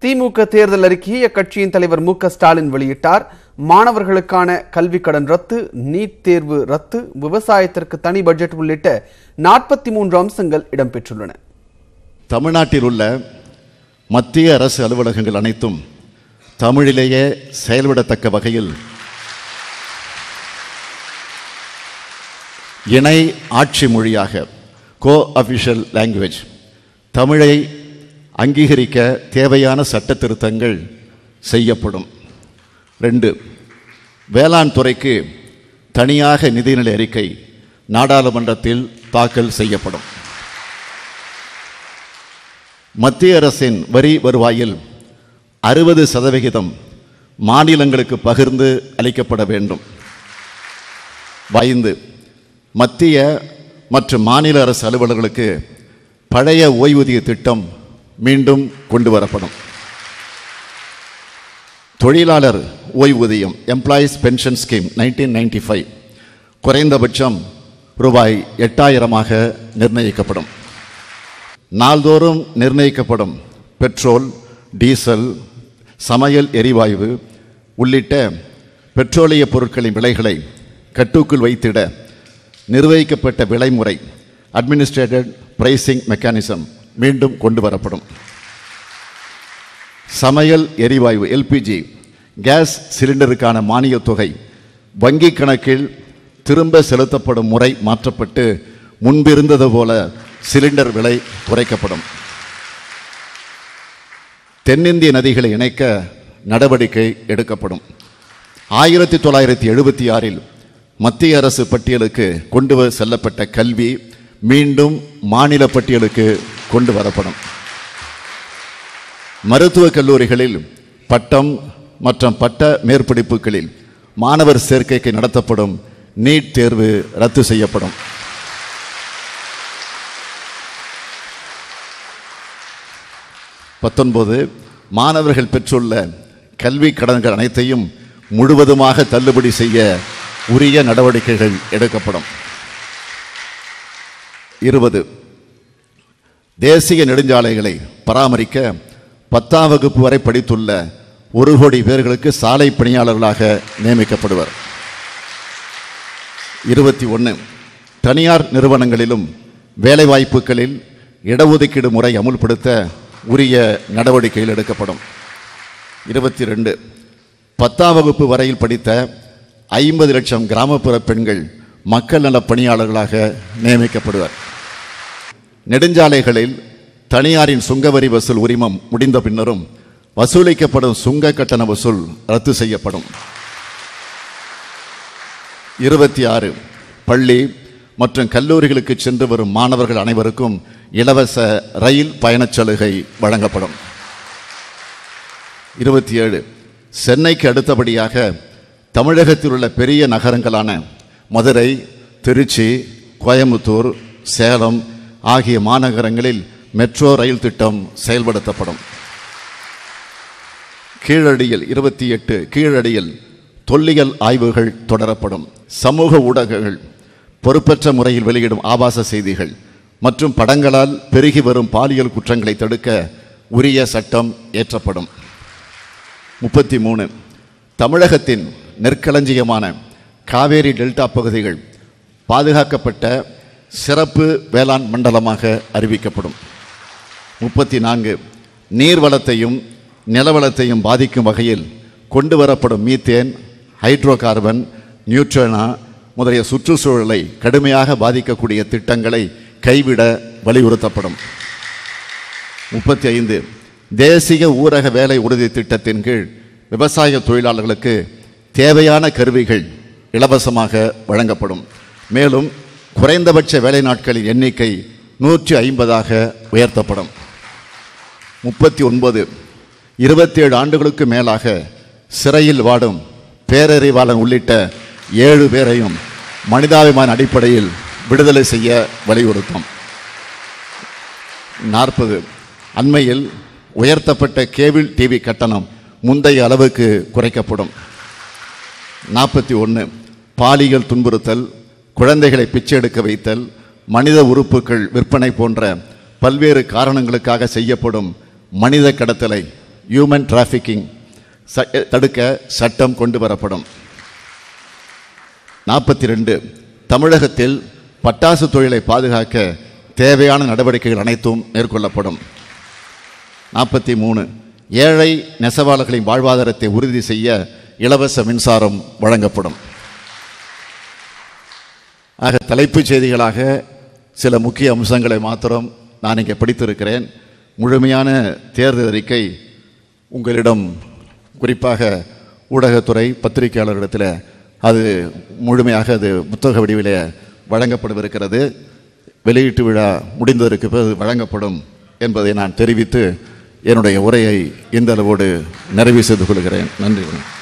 திமுக தேர்தல் அறிக்கையை அக்கட்சியின் தலைவர் மு க ஸ்டாலின் வெளியிட்டார் மாணவர்களுக்கான கல்வி கடன் ரத்து நீட் தேர்வு ரத்து விவசாயத்திற்கு தனி பட்ஜெட் உள்ளிட்ட நாற்பத்தி மூன்று அம்சங்கள் இடம்பெற்றுள்ளன தமிழ்நாட்டில் உள்ள மத்திய அரசு அலுவலகங்கள் அனைத்தும் தமிழிலேயே செயல்படத்தக்க வகையில் இணை ஆட்சி மொழியாக கோ அஃபிஷியல் லாங்குவேஜ் தமிழை அங்கீகரிக்க தேவையான சட்ட திருத்தங்கள் செய்யப்படும் ரெண்டு வேளாண் துறைக்கு தனியாக நிதிநிலை அறிக்கை நாடாளுமன்றத்தில் தாக்கல் செய்யப்படும் மத்திய அரசின் வரி வருவாயில் அறுபது சதவிகிதம் மாநிலங்களுக்கு பகிர்ந்து அளிக்கப்பட வேண்டும் ஐந்து மத்திய மற்றும் மாநில அரசு அலுவலர்களுக்கு பழைய ஓய்வூதிய திட்டம் மீண்டும் கொண்டு வரப்படும் தொழிலாளர் ஓய்வூதியம் employees pension scheme nineteen ninety five குறைந்தபட்சம் ரூபாய் எட்டாயிரமாக நிர்ணயிக்கப்படும் நாள்தோறும் நிர்ணயிக்கப்படும் பெட்ரோல் டீசல் சமையல் எரிவாயு உள்ளிட்ட பெட்ரோலிய பொருட்களின் விலைகளை கட்டுக்குள் வைத்திட நிர்வகிக்கப்பட்ட விலைமுறை அட்மினிஸ்ட்ரேட்டட் பிரைசிங் மெக்கானிசம் மீண்டும் கொண்டு வரப்படும் சமையல் எரிவாயு எல்பிஜி கேஸ் சிலிண்டருக்கான மானியத் தொகை வங்கி கணக்கில் திரும்ப செலுத்தப்படும் முறை மாற்றப்பட்டு முன்பிருந்தது போல சிலிண்டர் விலை குறைக்கப்படும் தென்னிந்திய நதிகளை இணைக்க நடவடிக்கை எடுக்கப்படும் ஆயிரத்தி தொள்ளாயிரத்தி எழுபத்தி ஆறில் மத்திய அரசு பட்டியலுக்கு கொண்டு வ- செல்லப்பட்ட கல்வி மீண்டும் மாநில பட்டியலுக்கு கொண்டு வரப்படும் மருத்துவக் கல்லூரிகளில் பட்டம் மற்றும் பட்ட மேற்படிப்புகளில் மாணவர் சேர்க்கைக்கு நடத்தப்படும் நீட் தேர்வு ரத்து செய்யப்படும் பத்தொன்பது மாணவர்கள் பெற்றுள்ள கல்வி கடன்கள் அனைத்தையும் முழுவதுமாக தள்ளுபடி செய்ய உரிய நடவடிக்கைகள் எடுக்கப்படும் இருபது தேசிய நெடுஞ்சாலைகளை பராமரிக்க பத்தாம் வகுப்பு வரை படித்துள்ள ஒரு கோடி பேர்களுக்கு சாலை பணியாளர்களாக நியமிக்கப்படுவர் இருபத்தி ஒன்று தனியார் நிறுவனங்களிலும் வேலைவாய்ப்புகளில் இடஒதுக்கீடு முறை அமுல்படுத்த உரிய நடவடிக்கைகள் எடுக்கப்படும் இருபத்தி ரெண்டு பத்தாம் வகுப்பு வரையில் படித்த ஐம்பது லட்சம் கிராமப்புற பெண்கள் மக்கள் நலப் பணியாளர்களாக நியமிக்கப்படுவர் நெடுஞ்சாலைகளில் தனியாரின் சுங்கவரி வசூல் உரிமம் முடிந்த பின்னரும் வசூலிக்கப்படும் சுங்க கட்டண வசூல் ரத்து செய்யப்படும் இருபத்தி ஆறு பள்ளி மற்றும் கல்லூரிகளுக்கு சென்று வரும் மாணவர்கள் அனைவருக்கும் இலவச ரயில் பயணச் சலுகை வழங்கப்படும் இருபத்தி ஏழு சென்னைக்கு அடுத்தபடியாக தமிழகத்தில் உள்ள பெரிய நகரங்களான மதுரை திருச்சி கோயம்புத்தூர் சேலம் ஆகிய மாநகரங்களில் மெட்ரோ ரயில் திட்டம் செயல்படுத்தப்படும் கீழடியில் இருபத்தி எட்டு கீழடியில் தொல்லியல் ஆய்வுகள் தொடரப்படும் சமூக ஊடகங்கள் பொறுப்பற்ற முறையில் வெளியிடும் ஆபாச செய்திகள் மற்றும் படங்களால் பெருகி வரும் பாலியல் குற்றங்களை தடுக்க உரிய சட்டம் ஏற்றப்படும் முப்பத்தி மூணு தமிழகத்தின் நெற்களஞ்சியமான காவேரி டெல்டா பகுதிகள் பாதுகாக்கப்பட்ட சிறப்பு வேளாண் மண்டலமாக அறிவிக்கப்படும் முப்பத்தி நான்கு நீர்வளத்தையும் நிலவளத்தையும் பாதிக்கும் வகையில் கொண்டு வரப்படும் மீத்தேன் ஹைட்ரோ கார்பன் நியூட்ரனா முதலிய சுற்றுச்சூழலை கடுமையாக பாதிக்கக்கூடிய திட்டங்களை கைவிட வலியுறுத்தப்படும் முப்பத்தி ஐந்து தேசிய ஊரக வேலை உறுதி திட்டத்தின் கீழ் விவசாய தொழிலாளர்களுக்கு தேவையான கருவிகள் இலவசமாக வழங்கப்படும் மேலும் குறைந்தபட்ச வேலை நாட்களின் எண்ணிக்கை நூற்றி ஐம்பதாக உயர்த்தப்படும் முப்பத்தி ஒன்பது இருபத்தேழு ஆண்டுகளுக்கு மேலாக சிறையில் வாடும் பேரறிவாளன் உள்ளிட்ட ஏழு பேரையும் மனிதாபிமான அடிப்படையில் விடுதலை செய்ய வலியுறுத்தும் நாற்பது அண்மையில் உயர்த்தப்பட்ட கேபிள் டிவி கட்டணம் முந்தைய அளவுக்கு குறைக்கப்படும் நாற்பத்தி ஒன்று பாலியல் துன்புறுத்தல் குழந்தைகளை பிச்சை எடுக்க வைத்தல் மனித உறுப்புகள் விற்பனை போன்ற பல்வேறு காரணங்களுக்காக செய்யப்படும் மனித கடத்தலை ஹியூமன் டிராஃபிக்கிங் தடுக்க சட்டம் கொண்டு வரப்படும் நாற்பத்தி ரெண்டு தமிழகத்தில் பட்டாசு தொழிலை பாதுகாக்க தேவையான நடவடிக்கைகள் அனைத்தும் மேற்கொள்ளப்படும் நாற்பத்தி மூணு ஏழை நெசவாளர்களின் வாழ்வாதாரத்தை உறுதி செய்ய இலவச மின்சாரம் வழங்கப்படும் ஆக தலைப்புச் செய்திகளாக சில முக்கிய அம்சங்களை மாத்திரம் நான் இங்கே படித்திருக்கிறேன் முழுமையான தேர்தல் அறிக்கை உங்களிடம் குறிப்பாக ஊடகத்துறை பத்திரிகையாளர்களிடத்தில் அது முழுமையாக அது புத்தக வடிவிலே வழங்கப்படவிருக்கிறது வெளியீட்டு விழா முடிந்ததற்கு பிறகு வழங்கப்படும் என்பதை நான் தெரிவித்து என்னுடைய உரையை இந்த அளவோடு நிறைவு செய்து கொள்கிறேன் நன்றி வணக்கம்